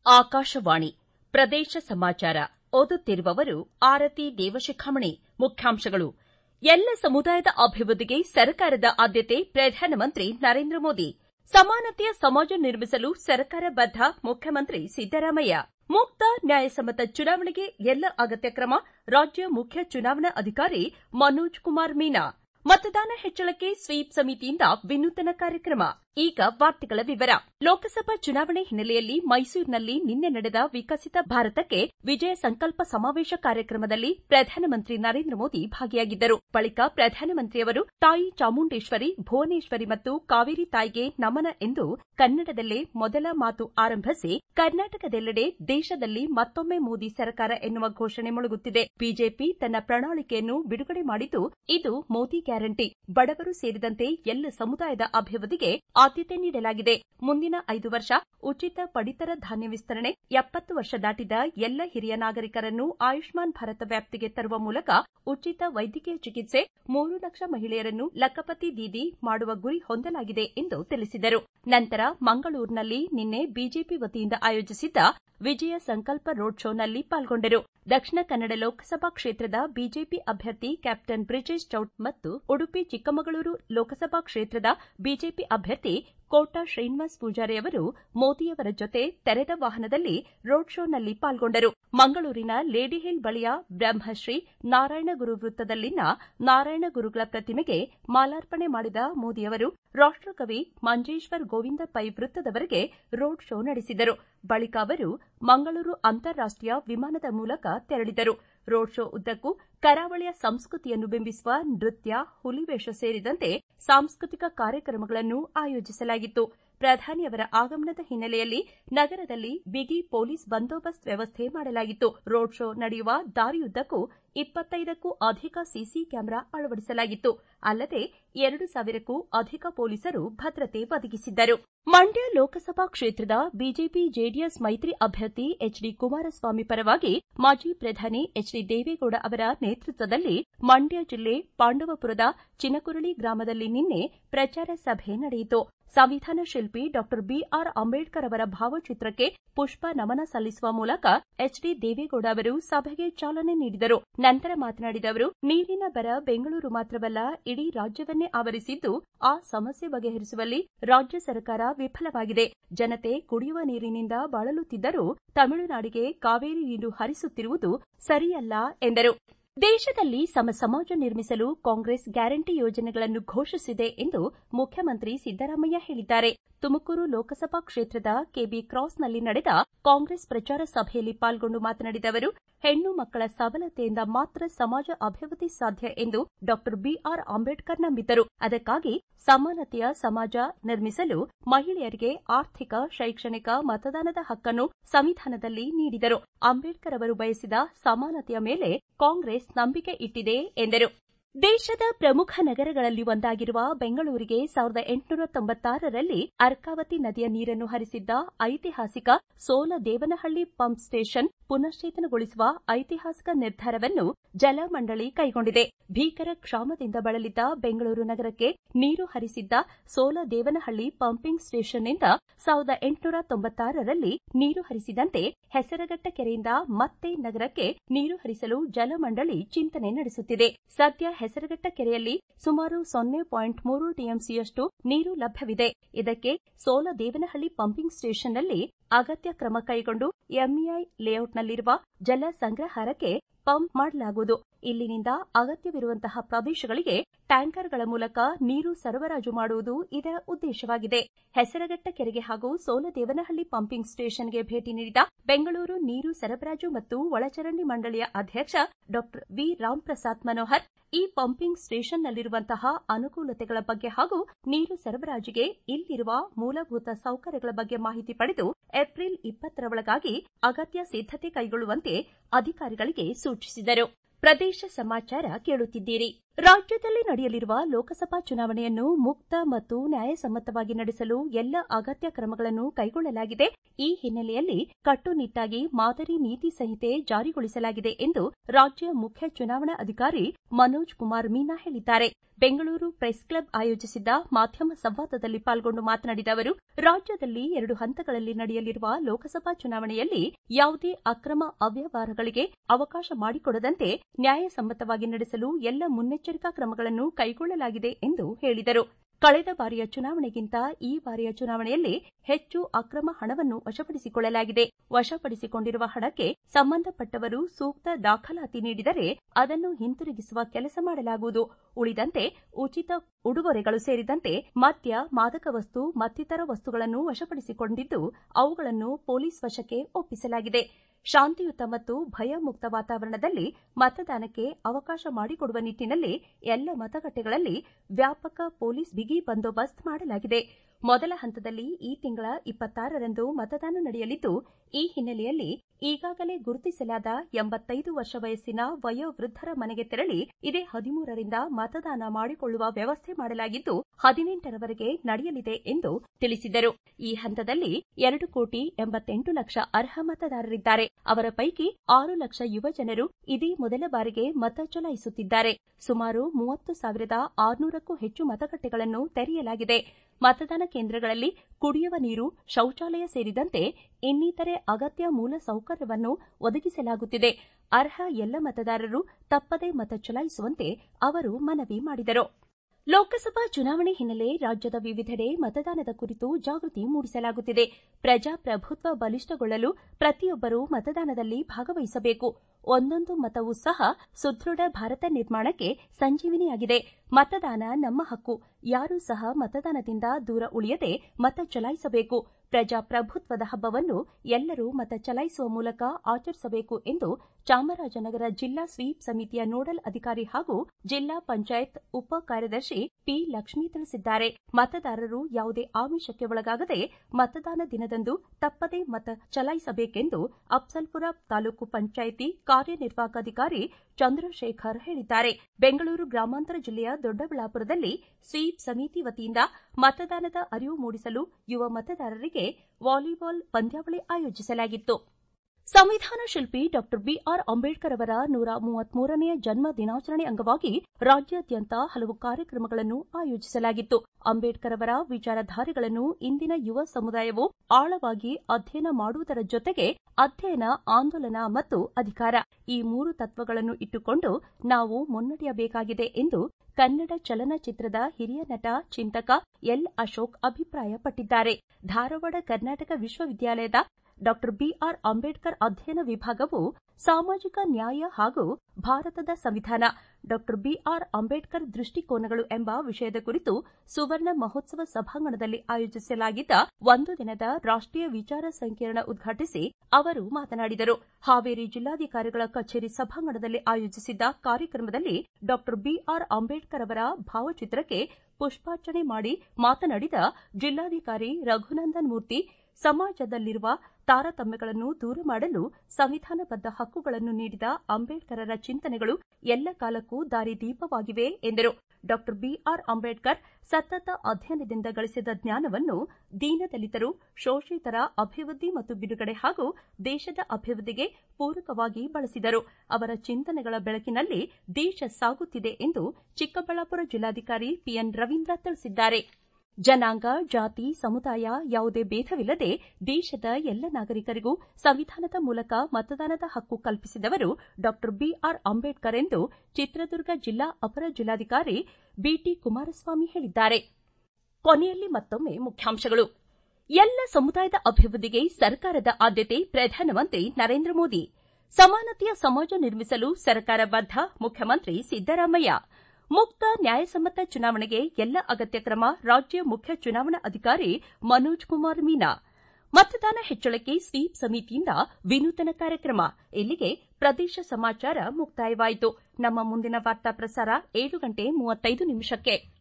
ಆಕಾಶವಾಣಿ ಪ್ರದೇಶ ಸಮಾಚಾರ ಓದುತ್ತಿರುವವರು ಆರತಿ ದೇವಶಿಖಾಮಣಿ ಮುಖ್ಯಾಂಶಗಳು ಎಲ್ಲ ಸಮುದಾಯದ ಅಭಿವೃದ್ಧಿಗೆ ಸರ್ಕಾರದ ಆದ್ಯತೆ ಪ್ರಧಾನಮಂತ್ರಿ ನರೇಂದ್ರ ಮೋದಿ ಸಮಾನತೆಯ ಸಮಾಜ ನಿರ್ಮಿಸಲು ಸರ್ಕಾರ ಬದ್ಧ ಮುಖ್ಯಮಂತ್ರಿ ಸಿದ್ದರಾಮಯ್ಯ ಮುಕ್ತ ನ್ಯಾಯಸಮ್ಮತ ಚುನಾವಣೆಗೆ ಎಲ್ಲ ಅಗತ್ಯ ಕ್ರಮ ರಾಜ್ಯ ಮುಖ್ಯ ಚುನಾವಣಾ ಅಧಿಕಾರಿ ಮನೋಜ್ ಕುಮಾರ್ ಮೀನಾ ಮತದಾನ ಹೆಚ್ಚಳಕ್ಕೆ ಸ್ವೀಪ್ ಸಮಿತಿಯಿಂದ ವಿನೂತನ ಕಾರ್ಯಕ್ರಮ ಈಗ ವಾರ್ತೆಗಳ ವಿವರ ಲೋಕಸಭಾ ಚುನಾವಣೆ ಹಿನ್ನೆಲೆಯಲ್ಲಿ ಮೈಸೂರಿನಲ್ಲಿ ನಿನ್ನೆ ನಡೆದ ವಿಕಸಿತ ಭಾರತಕ್ಕೆ ವಿಜಯ ಸಂಕಲ್ಪ ಸಮಾವೇಶ ಕಾರ್ಯಕ್ರಮದಲ್ಲಿ ಪ್ರಧಾನಮಂತ್ರಿ ನರೇಂದ್ರ ಮೋದಿ ಭಾಗಿಯಾಗಿದ್ದರು ಬಳಿಕ ಪ್ರಧಾನಮಂತ್ರಿಯವರು ತಾಯಿ ಚಾಮುಂಡೇಶ್ವರಿ ಭುವನೇಶ್ವರಿ ಮತ್ತು ಕಾವೇರಿ ತಾಯಿಗೆ ನಮನ ಎಂದು ಕನ್ನಡದಲ್ಲೇ ಮೊದಲ ಮಾತು ಆರಂಭಿಸಿ ಕರ್ನಾಟಕದೆಲ್ಲೆಡೆ ದೇಶದಲ್ಲಿ ಮತ್ತೊಮ್ಮೆ ಮೋದಿ ಸರ್ಕಾರ ಎನ್ನುವ ಘೋಷಣೆ ಮೊಳಗುತ್ತಿದೆ ಬಿಜೆಪಿ ತನ್ನ ಪ್ರಣಾಳಿಕೆಯನ್ನು ಬಿಡುಗಡೆ ಮಾಡಿದ್ದು ಇದು ಮೋದಿ ಗ್ಯಾರಂಟಿ ಬಡವರು ಸೇರಿದಂತೆ ಎಲ್ಲ ಸಮುದಾಯದ ಅಭಿವೃದ್ಧಿಗೆ ಆದ್ಯತೆ ನೀಡಲಾಗಿದೆ ಮುಂದಿನ ಐದು ವರ್ಷ ಉಚಿತ ಪಡಿತರ ಧಾನ್ಯ ವಿಸ್ತರಣೆ ಎಪ್ಪತ್ತು ವರ್ಷ ದಾಟಿದ ಎಲ್ಲ ಹಿರಿಯ ನಾಗರಿಕರನ್ನು ಆಯುಷ್ಮಾನ್ ಭಾರತ ವ್ಯಾಪ್ತಿಗೆ ತರುವ ಮೂಲಕ ಉಚಿತ ವೈದ್ಯಕೀಯ ಚಿಕಿತ್ಸೆ ಮೂರು ಲಕ್ಷ ಮಹಿಳೆಯರನ್ನು ಲಖಪತಿ ದೀದಿ ಮಾಡುವ ಗುರಿ ಹೊಂದಲಾಗಿದೆ ಎಂದು ತಿಳಿಸಿದರು ನಂತರ ಮಂಗಳೂರಿನಲ್ಲಿ ನಿನ್ನೆ ಬಿಜೆಪಿ ವತಿಯಿಂದ ಆಯೋಜಿಸಿದ್ದ ವಿಜಯ ಸಂಕಲ್ಪ ರೋಡ್ ಶೋನಲ್ಲಿ ಪಾಲ್ಗೊಂಡರು ದಕ್ಷಿಣ ಕನ್ನಡ ಲೋಕಸಭಾ ಕ್ಷೇತ್ರದ ಬಿಜೆಪಿ ಅಭ್ಯರ್ಥಿ ಕ್ಯಾಪ್ಟನ್ ಬ್ರಿಜೇಶ್ ಚೌಟ್ ಮತ್ತು ಉಡುಪಿ ಚಿಕ್ಕಮಗಳೂರು ಲೋಕಸಭಾ ಕ್ಷೇತ್ರದ ಬಿಜೆಪಿ ಅಭ್ಯರ್ಥಿ ಕೋಟಾ ಶ್ರೀನಿವಾಸ್ ಪೂಜಾರಿ ಅವರು ಮೋದಿಯವರ ಜೊತೆ ತೆರೆದ ವಾಹನದಲ್ಲಿ ರೋಡ್ ಶೋನಲ್ಲಿ ಪಾಲ್ಗೊಂಡರು ಮಂಗಳೂರಿನ ಲೇಡಿಹಿಲ್ ಬಳಿಯ ಬ್ರಹ್ಮಶ್ರೀ ನಾರಾಯಣ ಗುರು ವೃತ್ತದಲ್ಲಿನ ನಾರಾಯಣ ಗುರುಗಳ ಪ್ರತಿಮೆಗೆ ಮಾಲಾರ್ಪಣೆ ಮಾಡಿದ ಮೋದಿಯವರು ರಾಷ್ಟಕವಿ ಮಂಜೇಶ್ವರ್ ಗೋವಿಂದ ಪೈ ವೃತ್ತದವರೆಗೆ ರೋಡ್ ಶೋ ನಡೆಸಿದರು ಬಳಿಕ ಅವರು ಮಂಗಳೂರು ಅಂತಾರಾಷ್ಟೀಯ ವಿಮಾನದ ಮೂಲಕ ತೆರಳಿದರು ರೋಡ್ ಶೋ ಉದ್ದಕ್ಕೂ ಕರಾವಳಿಯ ಸಂಸ್ಕೃತಿಯನ್ನು ಬಿಂಬಿಸುವ ನೃತ್ಯ ಹುಲಿವೇಷ ಸೇರಿದಂತೆ ಸಾಂಸ್ಕೃತಿಕ ಕಾರ್ಯಕ್ರಮಗಳನ್ನು ಆಯೋಜಿಸಲಾಗಿತ್ತು ಪ್ರಧಾನಿಯವರ ಆಗಮನದ ಹಿನ್ನೆಲೆಯಲ್ಲಿ ನಗರದಲ್ಲಿ ಬಿಗಿ ಪೊಲೀಸ್ ಬಂದೋಬಸ್ತ್ ವ್ಯವಸ್ಥೆ ಮಾಡಲಾಗಿತ್ತು ರೋಡ್ ಶೋ ನಡೆಯುವ ದಾರಿಯುದ್ದಕ್ಕೂ ಇಪ್ಪತ್ತೈದಕ್ಕೂ ಅಧಿಕ ಸಿಸಿ ಕ್ಯಾಮೆರಾ ಅಳವಡಿಸಲಾಗಿತ್ತು ಅಲ್ಲದೆ ಎರಡು ಸಾವಿರಕ್ಕೂ ಅಧಿಕ ಪೊಲೀಸರು ಭದ್ರತೆ ಒದಗಿಸಿದ್ದರು ಮಂಡ್ಯ ಲೋಕಸಭಾ ಕ್ಷೇತ್ರದ ಬಿಜೆಪಿ ಜೆಡಿಎಸ್ ಮೈತ್ರಿ ಅಭ್ಯರ್ಥಿ ಎಚ್ ಡಿ ಕುಮಾರಸ್ವಾಮಿ ಪರವಾಗಿ ಮಾಜಿ ಪ್ರಧಾನಿ ಎಚ್ ಡಿ ದೇವೇಗೌಡ ಅವರ ನೇತೃತ್ವದಲ್ಲಿ ಮಂಡ್ಯ ಜಿಲ್ಲೆ ಪಾಂಡವಪುರದ ಚಿನಕುರಳಿ ಗ್ರಾಮದಲ್ಲಿ ನಿನ್ನೆ ಪ್ರಚಾರ ಸಭೆ ನಡೆಯಿತು ಸಂವಿಧಾನ ಶಿಲ್ಪಿ ಡಾ ಬಿಆರ್ ಅಂಬೇಡ್ಕರ್ ಅವರ ಭಾವಚಿತ್ರಕ್ಕೆ ಪುಷ್ಪ ನಮನ ಸಲ್ಲಿಸುವ ಮೂಲಕ ಎಚ್ ಡಿ ದೇವೇಗೌಡ ಅವರು ಸಭೆಗೆ ಚಾಲನೆ ನೀಡಿದರು ನಂತರ ಮಾತನಾಡಿದ ಅವರು ನೀರಿನ ಬರ ಬೆಂಗಳೂರು ಮಾತ್ರವಲ್ಲ ಇಡೀ ರಾಜ್ಯವನ್ನೇ ಆವರಿಸಿದ್ದು ಆ ಸಮಸ್ಯೆ ಬಗೆಹರಿಸುವಲ್ಲಿ ರಾಜ್ಯ ಸರ್ಕಾರ ವಿಫಲವಾಗಿದೆ ಜನತೆ ಕುಡಿಯುವ ನೀರಿನಿಂದ ಬಳಲುತ್ತಿದ್ದರೂ ತಮಿಳುನಾಡಿಗೆ ಕಾವೇರಿ ನೀರು ಹರಿಸುತ್ತಿರುವುದು ಸರಿಯಲ್ಲ ಎಂದರು ದೇಶದಲ್ಲಿ ಸಮ ಸಮಾಜ ನಿರ್ಮಿಸಲು ಕಾಂಗ್ರೆಸ್ ಗ್ಯಾರಂಟಿ ಯೋಜನೆಗಳನ್ನು ಘೋಷಿಸಿದೆ ಎಂದು ಮುಖ್ಯಮಂತ್ರಿ ಸಿದ್ದರಾಮಯ್ಯ ಹೇಳಿದ್ದಾರೆ ತುಮಕೂರು ಲೋಕಸಭಾ ಕ್ಷೇತ್ರದ ಕೆಬಿ ಕ್ರಾಸ್ನಲ್ಲಿ ನಡೆದ ಕಾಂಗ್ರೆಸ್ ಪ್ರಚಾರ ಸಭೆಯಲ್ಲಿ ಪಾಲ್ಗೊಂಡು ಮಾತನಾಡಿದ ಅವರು ಹೆಣ್ಣು ಮಕ್ಕಳ ಸಬಲತೆಯಿಂದ ಮಾತ್ರ ಸಮಾಜ ಅಭಿವೃದ್ಧಿ ಸಾಧ್ಯ ಎಂದು ಡಾ ಬಿಆರ್ ಅಂಬೇಡ್ಕರ್ ನಂಬಿದ್ದರು ಅದಕ್ಕಾಗಿ ಸಮಾನತೆಯ ಸಮಾಜ ನಿರ್ಮಿಸಲು ಮಹಿಳೆಯರಿಗೆ ಆರ್ಥಿಕ ಶೈಕ್ಷಣಿಕ ಮತದಾನದ ಹಕ್ಕನ್ನು ಸಂವಿಧಾನದಲ್ಲಿ ನೀಡಿದರು ಅಂಬೇಡ್ಕರ್ ಅವರು ಬಯಸಿದ ಸಮಾನತೆಯ ಮೇಲೆ ಕಾಂಗ್ರೆಸ್ ನಂಬಿಕೆ ಇಟ್ಟಿದೆ ಎಂದರು ದೇಶದ ಪ್ರಮುಖ ನಗರಗಳಲ್ಲಿ ಒಂದಾಗಿರುವ ಬೆಂಗಳೂರಿಗೆ ಸಾವಿರದ ಎಂಟುನೂರ ತೊಂಬತ್ತಾರರಲ್ಲಿ ಅರ್ಕಾವತಿ ನದಿಯ ನೀರನ್ನು ಹರಿಸಿದ್ದ ಐತಿಹಾಸಿಕ ಸೋಲದೇವನಹಳ್ಳಿ ಪಂಪ್ ಸ್ಟೇಷನ್ ಪುನಶ್ಚೇತನಗೊಳಿಸುವ ಐತಿಹಾಸಿಕ ನಿರ್ಧಾರವನ್ನು ಜಲಮಂಡಳಿ ಕೈಗೊಂಡಿದೆ ಭೀಕರ ಕ್ಷಾಮದಿಂದ ಬಳಲಿದ್ದ ಬೆಂಗಳೂರು ನಗರಕ್ಕೆ ನೀರು ಹರಿಸಿದ್ದ ಸೋಲದೇವನಹಳ್ಳಿ ಪಂಪಿಂಗ್ ಸ್ಟೇಷನ್ನಿಂದ ಸಾವಿರದ ಎಂಟುನೂರ ತೊಂಬತ್ತಾರರಲ್ಲಿ ನೀರು ಹರಿಸಿದಂತೆ ಹೆಸರಘಟ್ಟ ಕೆರೆಯಿಂದ ಮತ್ತೆ ನಗರಕ್ಕೆ ನೀರು ಹರಿಸಲು ಜಲಮಂಡಳಿ ಚಿಂತನೆ ನಡೆಸುತ್ತಿದೆ ಸದ್ಯ ಹೆಸರಘಟ್ಟ ಕೆರೆಯಲ್ಲಿ ಸುಮಾರು ಸೊನ್ನೆ ಪಾಯಿಂಟ್ ಮೂರು ಟಿಎಂಸಿಯಷ್ಟು ನೀರು ಲಭ್ಯವಿದೆ ಇದಕ್ಕೆ ಸೋಲದೇವನಹಳ್ಳಿ ಪಂಪಿಂಗ್ ಸ್ಟೇಷನ್ನಲ್ಲಿ ಅಗತ್ಯ ಕ್ರಮ ಕೈಗೊಂಡು ಎಂಇಐ ಲೇಔಟ್ನಲ್ಲಿರುವ ಜಲ ಸಂಗ್ರಹಾರಕ್ಕೆ ಪಂಪ್ ಮಾಡಲಾಗುವುದು ಇಲ್ಲಿನಿಂದ ಅಗತ್ಯವಿರುವಂತಹ ಪ್ರದೇಶಗಳಿಗೆ ಟ್ಯಾಂಕರ್ಗಳ ಮೂಲಕ ನೀರು ಸರಬರಾಜು ಮಾಡುವುದು ಇದರ ಉದ್ದೇಶವಾಗಿದೆ ಹೆಸರಘಟ್ಟ ಕೆರೆಗೆ ಹಾಗೂ ಸೋಲದೇವನಹಳ್ಳಿ ಪಂಪಿಂಗ್ ಸ್ಟೇಷನ್ಗೆ ಭೇಟಿ ನೀಡಿದ ಬೆಂಗಳೂರು ನೀರು ಸರಬರಾಜು ಮತ್ತು ಒಳಚರಂಡಿ ಮಂಡಳಿಯ ಅಧ್ಯಕ್ಷ ಡಾ ವಿ ರಾಮ್ಪ್ರಸಾದ್ ಮನೋಹರ್ ಈ ಪಂಪಿಂಗ್ ಸ್ಟೇಷನ್ನಲ್ಲಿರುವಂತಹ ಅನುಕೂಲತೆಗಳ ಬಗ್ಗೆ ಹಾಗೂ ನೀರು ಸರಬರಾಜಿಗೆ ಇಲ್ಲಿರುವ ಮೂಲಭೂತ ಸೌಕರ್ಯಗಳ ಬಗ್ಗೆ ಮಾಹಿತಿ ಪಡೆದು ಏಪ್ರಿಲ್ ಇಪ್ಪತ್ತರ ಒಳಗಾಗಿ ಅಗತ್ಯ ಸಿದ್ದತೆ ಕೈಗೊಳ್ಳುವಂತೆ ಅಧಿಕಾರಿಗಳಿಗೆ ಸೂಚಿಸಿದರು ಪ್ರದೇಶ ಸಮಾಚಾರ ಕೇಳುತ್ತಿದ್ದೀರಿ ರಾಜ್ಯದಲ್ಲಿ ನಡೆಯಲಿರುವ ಲೋಕಸಭಾ ಚುನಾವಣೆಯನ್ನು ಮುಕ್ತ ಮತ್ತು ನ್ಯಾಯಸಮ್ಮತವಾಗಿ ನಡೆಸಲು ಎಲ್ಲ ಅಗತ್ಯ ಕ್ರಮಗಳನ್ನು ಕೈಗೊಳ್ಳಲಾಗಿದೆ ಈ ಹಿನ್ನೆಲೆಯಲ್ಲಿ ಕಟ್ಟುನಿಟ್ಟಾಗಿ ಮಾದರಿ ನೀತಿ ಸಂಹಿತೆ ಜಾರಿಗೊಳಿಸಲಾಗಿದೆ ಎಂದು ರಾಜ್ಯ ಮುಖ್ಯ ಚುನಾವಣಾ ಅಧಿಕಾರಿ ಮನೋಜ್ ಕುಮಾರ್ ಮೀನಾ ಹೇಳಿದ್ದಾರೆ ಬೆಂಗಳೂರು ಪ್ರೆಸ್ ಕ್ಲಬ್ ಆಯೋಜಿಸಿದ್ದ ಮಾಧ್ಯಮ ಸಂವಾದದಲ್ಲಿ ಪಾಲ್ಗೊಂಡು ಮಾತನಾಡಿದ ಅವರು ರಾಜ್ಯದಲ್ಲಿ ಎರಡು ಹಂತಗಳಲ್ಲಿ ನಡೆಯಲಿರುವ ಲೋಕಸಭಾ ಚುನಾವಣೆಯಲ್ಲಿ ಯಾವುದೇ ಅಕ್ರಮ ಅವ್ಯವಹಾರಗಳಿಗೆ ಅವಕಾಶ ಮಾಡಿಕೊಡದಂತೆ ನ್ಯಾಯಸಮ್ಮತವಾಗಿ ನಡೆಸಲು ಎಲ್ಲ ಮುನ್ನೆಚ್ಚರಿಕಾ ಕ್ರಮಗಳನ್ನು ಕೈಗೊಳ್ಳಲಾಗಿದೆ ಎಂದು ಹೇಳಿದರು ಕಳೆದ ಬಾರಿಯ ಚುನಾವಣೆಗಿಂತ ಈ ಬಾರಿಯ ಚುನಾವಣೆಯಲ್ಲಿ ಹೆಚ್ಚು ಅಕ್ರಮ ಹಣವನ್ನು ವಶಪಡಿಸಿಕೊಳ್ಳಲಾಗಿದೆ ವಶಪಡಿಸಿಕೊಂಡಿರುವ ಹಣಕ್ಕೆ ಸಂಬಂಧಪಟ್ಟವರು ಸೂಕ್ತ ದಾಖಲಾತಿ ನೀಡಿದರೆ ಅದನ್ನು ಹಿಂತಿರುಗಿಸುವ ಕೆಲಸ ಮಾಡಲಾಗುವುದು ಉಳಿದಂತೆ ಉಚಿತ ಉಡುಗೊರೆಗಳು ಸೇರಿದಂತೆ ಮದ್ಯ ಮಾದಕ ವಸ್ತು ಮತ್ತಿತರ ವಸ್ತುಗಳನ್ನು ವಶಪಡಿಸಿಕೊಂಡಿದ್ದು ಅವುಗಳನ್ನು ಪೊಲೀಸ್ ವಶಕ್ಕೆ ಒಪ್ಪಿಸಲಾಗಿದೆ ಶಾಂತಿಯುತ ಮತ್ತು ಭಯಮುಕ್ತ ವಾತಾವರಣದಲ್ಲಿ ಮತದಾನಕ್ಕೆ ಅವಕಾಶ ಮಾಡಿಕೊಡುವ ನಿಟ್ಟನಲ್ಲಿ ಎಲ್ಲ ಮತಗಟ್ಟೆಗಳಲ್ಲಿ ವ್ಯಾಪಕ ಪೊಲೀಸ್ ಬಿಗಿ ಬಂದೋಬಸ್ತ್ ಮಾಡಲಾಗಿದೆ ಮೊದಲ ಹಂತದಲ್ಲಿ ಈ ತಿಂಗಳ ಇಪ್ಪತ್ತಾರರಂದು ಮತದಾನ ನಡೆಯಲಿದ್ದು ಈ ಹಿನ್ನೆಲೆಯಲ್ಲಿ ಈಗಾಗಲೇ ಗುರುತಿಸಲಾದ ಎಂಬತ್ತೈದು ವರ್ಷ ವಯಸ್ಸಿನ ವಯೋವೃದ್ದರ ಮನೆಗೆ ತೆರಳಿ ಇದೇ ಹದಿಮೂರರಿಂದ ಮತದಾನ ಮಾಡಿಕೊಳ್ಳುವ ವ್ಯವಸ್ಥೆ ಮಾಡಲಾಗಿದ್ದು ಹದಿನೆಂಟರವರೆಗೆ ನಡೆಯಲಿದೆ ಎಂದು ತಿಳಿಸಿದರು ಈ ಹಂತದಲ್ಲಿ ಎರಡು ಕೋಟಿ ಎಂಬತ್ತೆಂಟು ಲಕ್ಷ ಅರ್ಹ ಮತದಾರರಿದ್ದಾರೆ ಅವರ ಪೈಕಿ ಆರು ಲಕ್ಷ ಯುವ ಜನರು ಇದೇ ಮೊದಲ ಬಾರಿಗೆ ಮತ ಚಲಾಯಿಸುತ್ತಿದ್ದಾರೆ ಸುಮಾರು ಮೂವತ್ತು ಸಾವಿರದ ಆರುನೂರಕ್ಕೂ ಹೆಚ್ಚು ಮತಗಟ್ಟೆಗಳನ್ನು ತೆರೆಯಲಾಗಿದೆ ಮತದಾನ ಕೇಂದ್ರಗಳಲ್ಲಿ ಕುಡಿಯುವ ನೀರು ಶೌಚಾಲಯ ಸೇರಿದಂತೆ ಇನ್ನಿತರೆ ಅಗತ್ಯ ಮೂಲ ಸೌಕರ್ಯವನ್ನು ಒದಗಿಸಲಾಗುತ್ತಿದೆ ಅರ್ಹ ಎಲ್ಲ ಮತದಾರರು ತಪ್ಪದೇ ಮತ ಚಲಾಯಿಸುವಂತೆ ಅವರು ಮನವಿ ಮಾಡಿದರು ಲೋಕಸಭಾ ಚುನಾವಣೆ ಹಿನ್ನೆಲೆ ರಾಜ್ಯದ ವಿವಿಧೆಡೆ ಮತದಾನದ ಕುರಿತು ಜಾಗೃತಿ ಮೂಡಿಸಲಾಗುತ್ತಿದೆ ಪ್ರಜಾಪ್ರಭುತ್ವ ಬಲಿಷ್ಠಗೊಳ್ಳಲು ಪ್ರತಿಯೊಬ್ಬರೂ ಮತದಾನದಲ್ಲಿ ಭಾಗವಹಿಸಬೇಕು ಒಂದೊಂದು ಮತವೂ ಸಹ ಸುದೃಢ ಭಾರತ ನಿರ್ಮಾಣಕ್ಕೆ ಸಂಜೀವಿನಿಯಾಗಿದೆ ಮತದಾನ ನಮ್ಮ ಹಕ್ಕು ಯಾರೂ ಸಹ ಮತದಾನದಿಂದ ದೂರ ಉಳಿಯದೆ ಮತ ಚಲಾಯಿಸಬೇಕು ಪ್ರಜಾಪ್ರಭುತ್ವದ ಹಬ್ಬವನ್ನು ಎಲ್ಲರೂ ಮತ ಚಲಾಯಿಸುವ ಮೂಲಕ ಆಚರಿಸಬೇಕು ಎಂದು ಚಾಮರಾಜನಗರ ಜಿಲ್ಲಾ ಸ್ವೀಪ್ ಸಮಿತಿಯ ನೋಡಲ್ ಅಧಿಕಾರಿ ಹಾಗೂ ಜಿಲ್ಲಾ ಪಂಚಾಯತ್ ಉಪ ಕಾರ್ಯದರ್ಶಿ ಪಿ ಲಕ್ಷ್ಮೀ ತಿಳಿಸಿದ್ದಾರೆ ಮತದಾರರು ಯಾವುದೇ ಆಮಿಷಕ್ಕೆ ಒಳಗಾಗದೆ ಮತದಾನ ದಿನದಂದು ತಪ್ಪದೇ ಮತ ಚಲಾಯಿಸಬೇಕೆಂದು ಅಫ್ಜಲ್ಪುರ ತಾಲೂಕು ಪಂಚಾಯಿತಿ ಕಾರ್ಯನಿರ್ವಾಹಕ ಅಧಿಕಾರಿ ಚಂದ್ರಶೇಖರ್ ಹೇಳಿದ್ದಾರೆ ಬೆಂಗಳೂರು ಗ್ರಾಮಾಂತರ ಜಿಲ್ಲೆಯ ದೊಡ್ಡಬಳ್ಳಾಪುರದಲ್ಲಿ ಸ್ವೀಪ್ ಸಮಿತಿ ವತಿಯಿಂದ ಮತದಾನದ ಅರಿವು ಮೂಡಿಸಲು ಯುವ ಮತದಾರರಿಗೆ ವಾಲಿಬಾಲ್ ಪಂದ್ಯಾವಳಿ ಆಯೋಜಿಸಲಾಗಿತ್ತು ಸಂವಿಧಾನ ಶಿಲ್ಪಿ ಡಾ ಬಿಆರ್ ಅಂಬೇಡ್ಕರ್ ಅವರ ನೂರ ಮೂವತ್ಮೂರನೆಯ ಜನ್ಮ ದಿನಾಚರಣೆ ಅಂಗವಾಗಿ ರಾಜ್ಯಾದ್ಯಂತ ಹಲವು ಕಾರ್ಯಕ್ರಮಗಳನ್ನು ಆಯೋಜಿಸಲಾಗಿತ್ತು ಅಂಬೇಡ್ಕರ್ ಅವರ ವಿಚಾರಧಾರೆಗಳನ್ನು ಇಂದಿನ ಯುವ ಸಮುದಾಯವು ಆಳವಾಗಿ ಅಧ್ಯಯನ ಮಾಡುವುದರ ಜೊತೆಗೆ ಅಧ್ಯಯನ ಆಂದೋಲನ ಮತ್ತು ಅಧಿಕಾರ ಈ ಮೂರು ತತ್ವಗಳನ್ನು ಇಟ್ಟುಕೊಂಡು ನಾವು ಮುನ್ನಡೆಯಬೇಕಾಗಿದೆ ಎಂದು ಕನ್ನಡ ಚಲನಚಿತ್ರದ ಹಿರಿಯ ನಟ ಚಿಂತಕ ಎಲ್ ಅಶೋಕ್ ಅಭಿಪ್ರಾಯಪಟ್ಟಿದ್ದಾರೆ ಧಾರವಾಡ ಕರ್ನಾಟಕ ವಿಶ್ವವಿದ್ಯಾಲಯದ ಡಾ ಬಿಆರ್ ಅಂಬೇಡ್ಕರ್ ಅಧ್ಯಯನ ವಿಭಾಗವು ಸಾಮಾಜಿಕ ನ್ಯಾಯ ಹಾಗೂ ಭಾರತದ ಸಂವಿಧಾನ ಡಾ ಬಿಆರ್ ಅಂಬೇಡ್ಕರ್ ದೃಷ್ಟಿಕೋನಗಳು ಎಂಬ ವಿಷಯದ ಕುರಿತು ಸುವರ್ಣ ಮಹೋತ್ಸವ ಸಭಾಂಗಣದಲ್ಲಿ ಆಯೋಜಿಸಲಾಗಿದ್ದ ಒಂದು ದಿನದ ರಾಷ್ಟೀಯ ವಿಚಾರ ಸಂಕಿರಣ ಉದ್ಘಾಟಿಸಿ ಅವರು ಮಾತನಾಡಿದರು ಹಾವೇರಿ ಜಿಲ್ಲಾಧಿಕಾರಿಗಳ ಕಚೇರಿ ಸಭಾಂಗಣದಲ್ಲಿ ಆಯೋಜಿಸಿದ್ದ ಕಾರ್ಯಕ್ರಮದಲ್ಲಿ ಡಾ ಬಿಆರ್ ಅಂಬೇಡ್ಕರ್ ಅವರ ಭಾವಚಿತ್ರಕ್ಕೆ ಪುಷ್ಪಾರ್ಚನೆ ಮಾಡಿ ಮಾತನಾಡಿದ ಜಿಲ್ಲಾಧಿಕಾರಿ ರಘುನಂದನ್ ಮೂರ್ತಿ ಸಮಾಜದಲ್ಲಿರುವ ತಾರತಮ್ಯಗಳನ್ನು ದೂರ ಮಾಡಲು ಸಂವಿಧಾನಬದ್ದ ಹಕ್ಕುಗಳನ್ನು ನೀಡಿದ ಅಂಬೇಡ್ಕರರ ಚಿಂತನೆಗಳು ಎಲ್ಲ ಕಾಲಕ್ಕೂ ದಾರಿದೀಪವಾಗಿವೆ ಎಂದರು ಡಾ ಬಿಆರ್ ಅಂಬೇಡ್ಕರ್ ಸತತ ಅಧ್ಯಯನದಿಂದ ಗಳಿಸಿದ ಜ್ಞಾನವನ್ನು ದೀನದಲಿತರು ಶೋಷಿತರ ಅಭಿವೃದ್ಧಿ ಮತ್ತು ಬಿಡುಗಡೆ ಹಾಗೂ ದೇಶದ ಅಭಿವೃದ್ಧಿಗೆ ಪೂರಕವಾಗಿ ಬಳಸಿದರು ಅವರ ಚಿಂತನೆಗಳ ಬೆಳಕಿನಲ್ಲಿ ದೇಶ ಸಾಗುತ್ತಿದೆ ಎಂದು ಚಿಕ್ಕಬಳ್ಳಾಪುರ ಜಿಲ್ಲಾಧಿಕಾರಿ ಪಿಎನ್ ರವೀಂದ್ರ ತಿಳಿಸಿದ್ದಾರೆ ಜನಾಂಗ ಜಾತಿ ಸಮುದಾಯ ಯಾವುದೇ ಭೇದವಿಲ್ಲದೆ ದೇಶದ ಎಲ್ಲ ನಾಗರಿಕರಿಗೂ ಸಂವಿಧಾನದ ಮೂಲಕ ಮತದಾನದ ಹಕ್ಕು ಕಲ್ಪಿಸಿದವರು ಡಾ ಬಿಆರ್ ಅಂಬೇಡ್ಕರ್ ಎಂದು ಚಿತ್ರದುರ್ಗ ಜಿಲ್ಲಾ ಅಪರ ಜಿಲ್ಲಾಧಿಕಾರಿ ಬಿಟಿ ಕುಮಾರಸ್ವಾಮಿ ಹೇಳಿದ್ದಾರೆ ಕೊನೆಯಲ್ಲಿ ಮತ್ತೊಮ್ಮೆ ಮುಖ್ಯಾಂಶಗಳು ಎಲ್ಲ ಸಮುದಾಯದ ಅಭಿವೃದ್ಧಿಗೆ ಸರ್ಕಾರದ ಆದ್ಯತೆ ಪ್ರಧಾನಮಂತ್ರಿ ನರೇಂದ್ರ ಮೋದಿ ಸಮಾನತೆಯ ಸಮಾಜ ನಿರ್ಮಿಸಲು ಸರ್ಕಾರ ಬದ್ಧ ಮುಖ್ಯಮಂತ್ರಿ ಸಿದ್ದರಾಮಯ್ಯ ಮುಕ್ತ ನ್ಯಾಯಸಮ್ಮತ ಚುನಾವಣೆಗೆ ಎಲ್ಲ ಅಗತ್ಯ ಕ್ರಮ ರಾಜ್ಯ ಮುಖ್ಯ ಚುನಾವಣಾ ಅಧಿಕಾರಿ ಮನೋಜ್ ಕುಮಾರ್ ಮೀನಾ ಮತದಾನ ಹೆಚ್ಚಳಕ್ಕೆ ಸ್ವೀಪ್ ಸಮಿತಿಯಿಂದ ವಿನೂತನ ಕಾರ್ಯಕ್ರಮ ಇಲ್ಲಿಗೆ ಪ್ರದೇಶ ಸಮಾಚಾರ ಮುಕ್ತಾಯವಾಯಿತು ನಮ್ಮ ಮುಂದಿನ ವಾರ್ತಾ ಪ್ರಸಾರ ಏಳು ಗಂಟೆ ಮೂವತ್ತೈದು ನಿಮಿಷಕ್ಕೆ